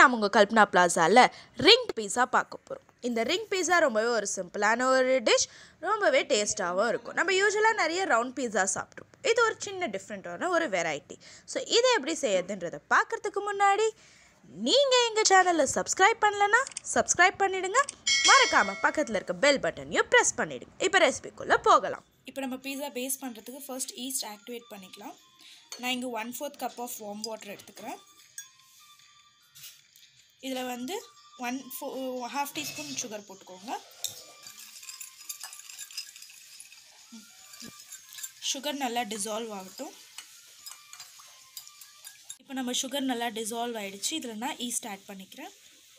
நாம் உங்கள் கல்பனா பிளாசாவில் ரிங் பீஸா பார்க்க போகிறோம் இந்த ரிங் பீஸா ரொம்பவே ஒரு சிம்பிளான ஒரு டிஷ் ரொம்பவே டேஸ்ட்டாகவும் இருக்கும் நம்ம யூஸ்வலாக நிறைய ரவுண்ட் பீஸா சாப்பிட்ருப்போம் இது ஒரு சின்ன டிஃப்ரெண்ட்டான ஒரு வெரைட்டி ஸோ இதை எப்படி செய்யறதுன்றதை பார்க்குறதுக்கு முன்னாடி நீங்கள் எங்கள் சேனலை சப்ஸ்கிரைப் பண்ணலன்னா சப்ஸ்கிரைப் பண்ணிடுங்க மறக்காமல் பக்கத்தில் இருக்க பெல் பட்டனையும் ப்ரெஸ் பண்ணிடுங்க இப்போ ரெசிபிக்குள்ளே போகலாம் இப்போ நம்ம பீஸா பேஸ் பண்ணுறதுக்கு ஃபர்ஸ்ட் ஈஸ்ட் ஆக்டிவேட் பண்ணிக்கலாம் நான் இங்கே one fourth cup of warm water எடுத்துக்கிறேன் இதில் வந்து ஒன் ஃபோ ஹாஃப் டீஸ்பூன் சுகர் போட்டுக்கோங்க சுகர் நல்லா டிசால்வ் ஆகட்டும் இப்போ நம்ம சுகர் நல்லா டிசால்வ் ஆகிடுச்சு இதில் நான் ஈஸ்ட் ஆட் பண்ணிக்கிறேன்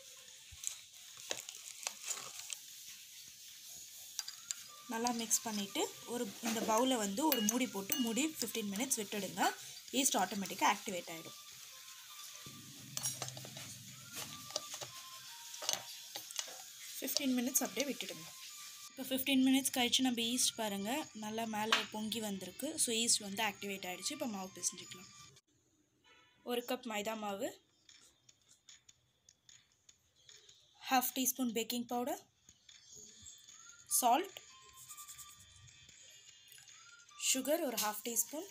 நல்லா மிக்ஸ் பண்ணிவிட்டு ஒரு இந்த பவுலை வந்து ஒரு மூடி போட்டு மூடி ஃபிஃப்டீன் மினிட்ஸ் விட்டுடுங்க ஈஸ்ட் ஆட்டோமேட்டிக்காக ஆக்டிவேட் ஆகிடும் ஃபிஃப்டீன் மினிட்ஸ் அப்படியே விட்டுடுங்க இப்போ ஃபிஃப்டீன் மினிட்ஸ் கழித்து நம்ம ஈஸ்ட் பாருங்கள் நல்லா மேலே பொங்கி வந்திருக்கு ஸோ ஈஸ்ட் வந்து ஆக்டிவேட் ஆகிடுச்சு இப்போ மாவு பிசைஞ்சிக்கலாம் ஒரு கப் மைதா மாவு half teaspoon baking powder salt sugar ஒரு ஹாஃப் டீஸ்பூன்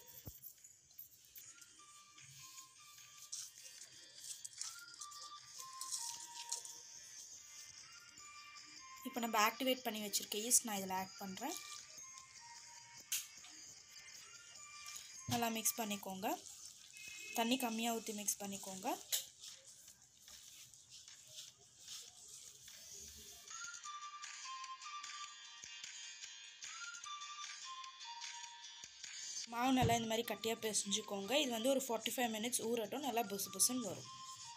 இப்போ நம்ம ஆக்டிவேட் பண்ணி வச்சுருக்க ஈஸ்ட் நான் இதில் ஆட் பண்ணுறேன் நல்லா மிக்ஸ் பண்ணிக்கோங்க தண்ணி கம்மியாக ஊற்றி மிக்ஸ் பண்ணிக்கோங்க மாவு நல்லா இந்த மாதிரி கட்டியாக பிசைஞ்சுக்கோங்க இது வந்து ஒரு ஃபார்ட்டி ஃபைவ் மினிட்ஸ் ஊறட்டும் நல்லா புசு புசுன்னு வரும்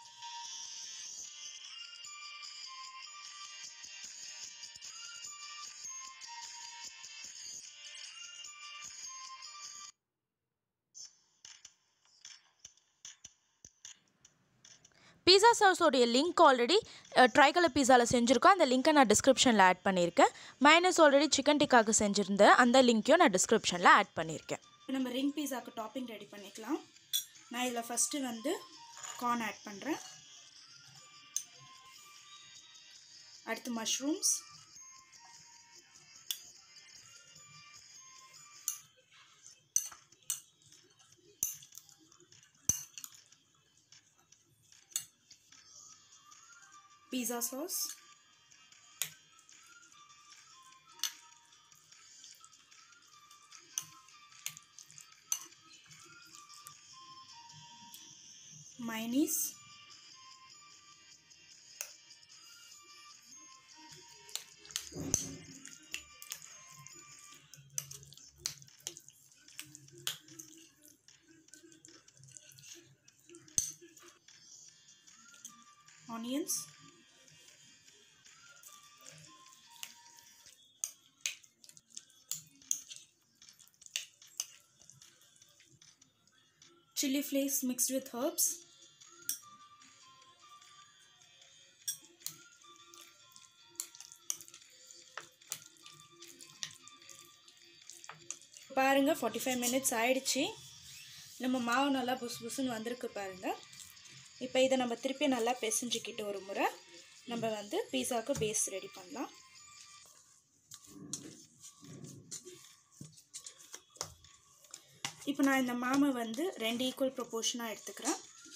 பீஸா சாஸோடைய லிங்க் ஆல்ரெடி ட்ரைகலர் பீஸாவில் செஞ்சுருக்கோம் அந்த லிங்க்கை நான் டிஸ்கிரிப்ஷனில் ஆட் பண்ணியிருக்கேன் மைனஸ் ஆல்ரெடி சிக்கன் டிக்காக்கு செஞ்சுருந்தேன் அந்த லிங்க்கையும் நான் டிஸ்கிரிப்ஷனில் ஆட் பண்ணியிருக்கேன் இப்போ நம்ம ரிங் பீஸாக்கு டாப்பிங் ரெடி பண்ணிக்கலாம் நான் இதில் ஃபஸ்ட்டு வந்து கார்ன் ஆட் பண்ணுறேன் அடுத்து mushrooms pizza sauce mayonnaise onions chili flakes mixed with herbs பாருங்கள் ஃபார்ட்டி ஃபைவ் மினிட்ஸ் ஆயிடுச்சு நம்ம மாவு நல்லா புசு புசுன்னு வந்திருக்கு பாருங்கள் இப்போ இதை நம்ம திருப்பி நல்லா பிசைஞ்சிக்கிட்டு ஒரு முறை நம்ம வந்து பீஸாவுக்கு பேஸ் ரெடி பண்ணலாம் இப்போ நான் இந்த மாவை வந்து ரெண்டு ஈக்குவல் ப்ரொப்போர்ஷனாக எடுத்துக்கிறேன்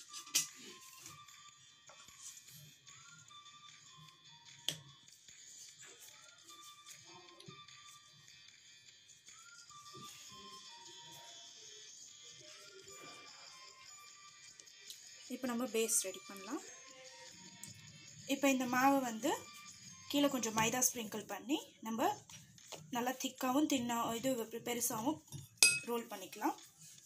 இப்போ நம்ம பேஸ் ரெடி பண்ணலாம் இப்போ இந்த மாவை வந்து கீழே கொஞ்சம் மைதா ஸ்ப்ரிங்கிள் பண்ணி நம்ம நல்லா திக்காகவும் தின்னா இது பெருசாகவும் ரோல் பண்ணிக்கலாம்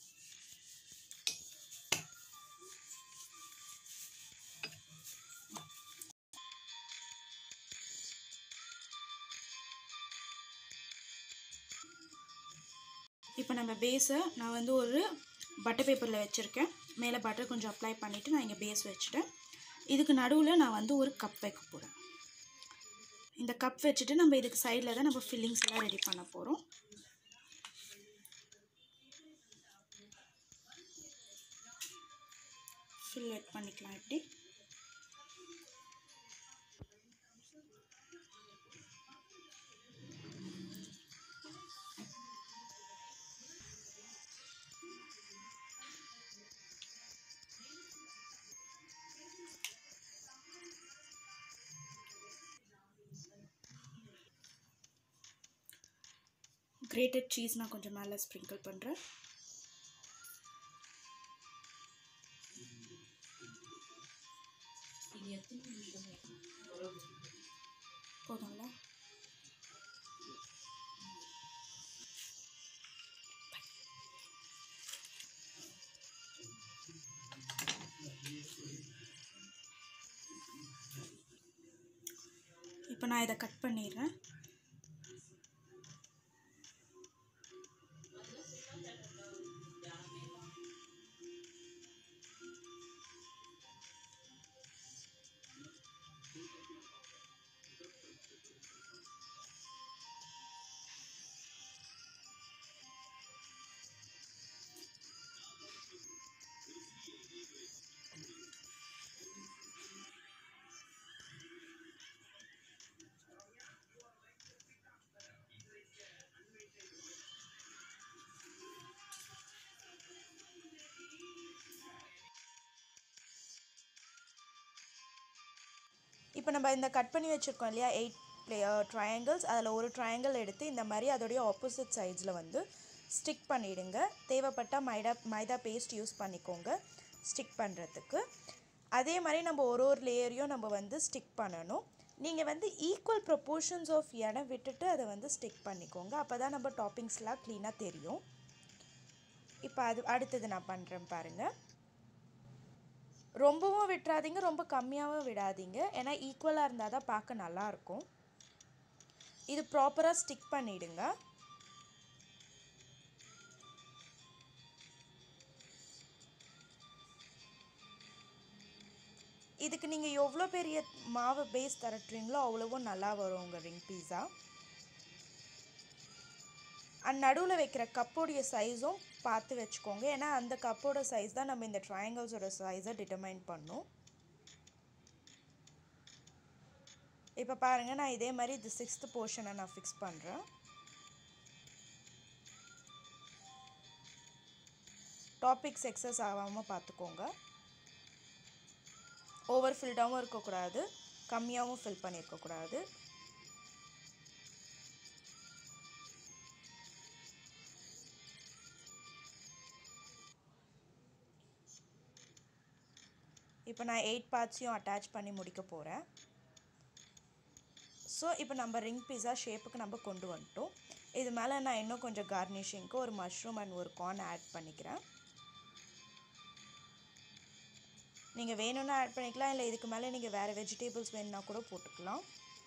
இப்போ நம்ம பேஸை நான் வந்து ஒரு பட்டர் பேப்பரில் வச்சுருக்கேன் மேலே பட்டர் கொஞ்சம் அப்ளை பண்ணிவிட்டு நான் இங்கே பேஸ் வச்சுட்டேன் இதுக்கு நடுவில் நான் வந்து ஒரு கப் வைக்க போகிறேன் இந்த கப் வச்சுட்டு நம்ம இதுக்கு சைடில் தான் நம்ம ஃபில்லிங்ஸ் எல்லாம் ரெடி பண்ண போகிறோம் ஃபில் பண்ணிக்கலாம் இப்படி கிரேட்டட் சீஸ் நான் கொஞ்சம் மேலே ஸ்ப்ரிங்கிள் பண்ணுறேன் போதும்ல இப்போ நான் இதை கட் பண்ணிடுறேன் இப்போ நம்ம இந்த கட் பண்ணி வச்சுருக்கோம் இல்லையா எயிட் ப்ளே ட்ரையாங்கிள்ஸ் அதில் ஒரு ட்ரையாங்கிள் எடுத்து இந்த மாதிரி அதோடைய ஆப்போசிட் சைட்ஸில் வந்து ஸ்டிக் பண்ணிவிடுங்க தேவைப்பட்டால் மைதா மைதா பேஸ்ட் யூஸ் பண்ணிக்கோங்க ஸ்டிக் பண்ணுறதுக்கு அதே மாதிரி நம்ம ஒரு ஒரு லேயரையும் நம்ம வந்து ஸ்டிக் பண்ணணும் நீங்கள் வந்து ஈக்குவல் ப்ரொப்போர்ஷன்ஸ் ஆஃப் இடம் விட்டுட்டு அதை வந்து ஸ்டிக் பண்ணிக்கோங்க அப்போ தான் நம்ம டாப்பிங்ஸ்லாம் க்ளீனாக தெரியும் இப்போ அது அடுத்தது நான் பண்ணுறேன் பாருங்கள் ரொம்பவும் விட்டுறாதீங்க ரொம்ப கம்மியாகவும் விடாதீங்க ஏன்னா ஈக்குவலாக இருந்தால் தான் பார்க்க நல்லாயிருக்கும் இது ப்ராப்பராக ஸ்டிக் பண்ணிவிடுங்க இதுக்கு நீங்கள் எவ்வளோ பெரிய மாவு பேஸ் தரட்டுறீங்களோ அவ்வளோவும் நல்லா வரும் உங்கள் ரிங் பீஸா அண்ட் நடுவில் வைக்கிற கப்போடைய சைஸும் பார்த்து வச்சுக்கோங்க ஏன்னா அந்த கப்போட சைஸ் தான் நம்ம இந்த ட்ரையாங்கிள்ஸோட சைஸை டிட்டர்மைன் பண்ணும் இப்போ பாருங்கள் நான் இதே மாதிரி இது சிக்ஸ்த்து போர்ஷனை நான் ஃபிக்ஸ் பண்ணுறேன் டாபிக்ஸ் எக்ஸஸ் ஆகாமல் பார்த்துக்கோங்க ஓவர் ஃபில்டாகவும் இருக்கக்கூடாது கம்மியாகவும் ஃபில் பண்ணியிருக்கக்கூடாது இப்போ நான் எயிட் பார்ட்ஸையும் அட்டாச் பண்ணி முடிக்க போகிறேன் ஸோ இப்போ நம்ம ரிங் பிஸா ஷேப்புக்கு நம்ம கொண்டு வந்துட்டோம் இது மேலே நான் இன்னும் கொஞ்சம் கார்னிஷிங்க்கு ஒரு மஷ்ரூம் அண்ட் ஒரு கார்ன் ஆட் பண்ணிக்கிறேன் நீங்கள் வேணும்னா ஆட் பண்ணிக்கலாம் இல்லை இதுக்கு மேலே நீங்கள் வேறு வெஜிடபிள்ஸ் வேணும்னா கூட போட்டுக்கலாம்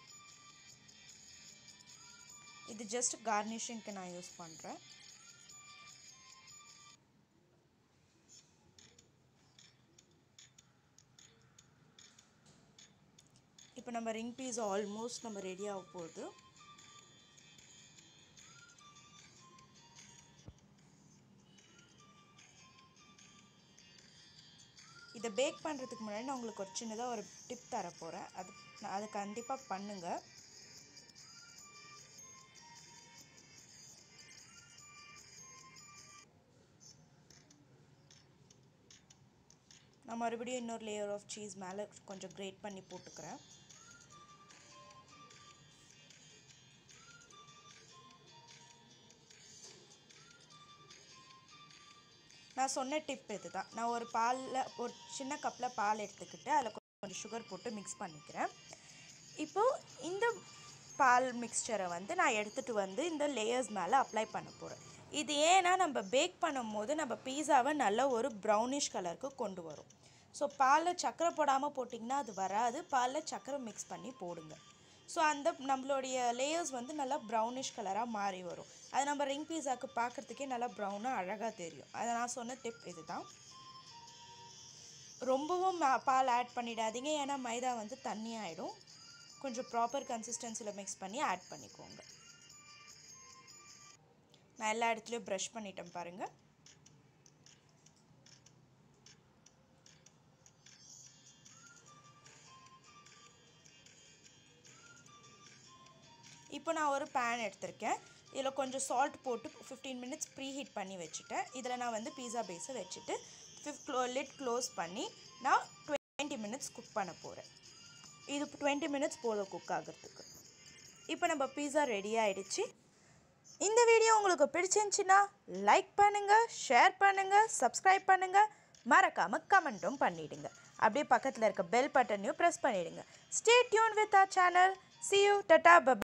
இது ஜஸ்ட் கார்னிஷிங்க்கு நான் யூஸ் பண்ணுறேன் இப்போ நம்ம ரிங் பீஸ் ஆல்மோஸ்ட் நம்ம ரெடி ஆக போகுது இதை பேக் பண்ணுறதுக்கு முன்னாடி நான் உங்களுக்கு ஒரு சின்னதாக ஒரு டிப் தர போகிறேன் அது நான் அது கண்டிப்பாக பண்ணுங்கள் நான் மறுபடியும் இன்னொரு லேயர் ஆஃப் சீஸ் மேலே கொஞ்சம் கிரேட் பண்ணி போட்டுக்கிறேன் நான் சொன்ன டிப் இதுதான் நான் ஒரு பாலில் ஒரு சின்ன கப்பில் பால் எடுத்துக்கிட்டு அதில் கொஞ்சம் சுகர் போட்டு மிக்ஸ் பண்ணிக்கிறேன் இப்போது இந்த பால் மிக்ஸ்சரை வந்து நான் எடுத்துகிட்டு வந்து இந்த லேயர்ஸ் மேலே அப்ளை பண்ண போகிறேன் இது ஏன்னா நம்ம பேக் பண்ணும்போது நம்ம பீஸாவை நல்ல ஒரு ப்ரௌனிஷ் கலருக்கு கொண்டு வரும் ஸோ பாலில் சக்கரை போடாமல் போட்டிங்கன்னா அது வராது பாலில் சக்கரை மிக்ஸ் பண்ணி போடுங்க ஸோ அந்த நம்மளுடைய லேயர்ஸ் வந்து நல்லா ப்ரௌனிஷ் கலராக மாறி வரும் அது நம்ம ரிங் பீஸாக்கு பார்க்குறதுக்கே நல்லா ப்ரௌனாக அழகாக தெரியும் அதை நான் சொன்ன டிப் இதுதான் ரொம்பவும் மா- பால் ஆட் பண்ணிடாதீங்க ஏன்னா மைதா வந்து தண்ணி ஆகிடும் கொஞ்சம் ப்ராப்பர் கன்சிஸ்டன்சியில் மிக்ஸ் பண்ணி ஆட் பண்ணிக்கோங்க நான் எல்லா இடத்துலையும் ப்ரஷ் பண்ணிட்டேன் பாருங்கள் இப்போ நான் ஒரு பேன் எடுத்திருக்கேன் இதில் கொஞ்சம் சால்ட் போட்டு ஃபிஃப்டீன் மினிட்ஸ் ப்ரீ ஹீட் பண்ணி வச்சுட்டேன் இதில் நான் வந்து பீஸா பேஸை வச்சுட்டு ஃபிஃப்த் லிட் க்ளோஸ் பண்ணி நான் டுவெண்ட்டி மினிட்ஸ் குக் பண்ண போகிறேன் இது டுவெண்ட்டி மினிட்ஸ் போதும் குக் ஆகிறதுக்கு இப்போ நம்ம பீஸா ரெடி ஆயிடுச்சு இந்த வீடியோ உங்களுக்கு பிடிச்சிருந்துச்சின்னா லைக் பண்ணுங்கள் ஷேர் பண்ணுங்கள் சப்ஸ்கிரைப் பண்ணுங்கள் மறக்காமல் கமெண்ட்டும் பண்ணிடுங்க அப்படியே பக்கத்தில் இருக்க பெல் பட்டனையும் ப்ரெஸ் பண்ணிடுங்க stay tuned with our channel see you ta-ta